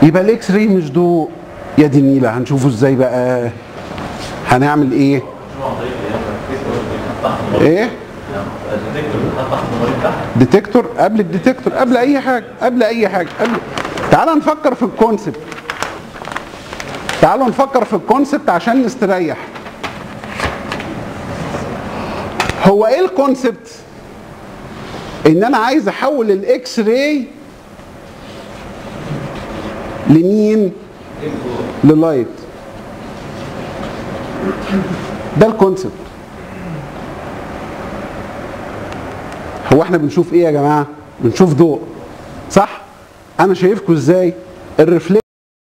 يبقى الاكس راي مش ضوء يا دي النيله هنشوفه ازاي بقى هنعمل ايه ايه ديتكتور قبل الديتكتور قبل اي حاجه قبل اي حاجه قبل تعال نفكر في الكونسبت تعالوا نفكر في الكونسبت عشان نستريح هو ايه الكونسبت ان انا عايز احول الاكس راي لمين للايت ده الكونسبت هو احنا بنشوف ايه يا جماعه بنشوف ضوء صح انا شايفكم ازاي الرفلكت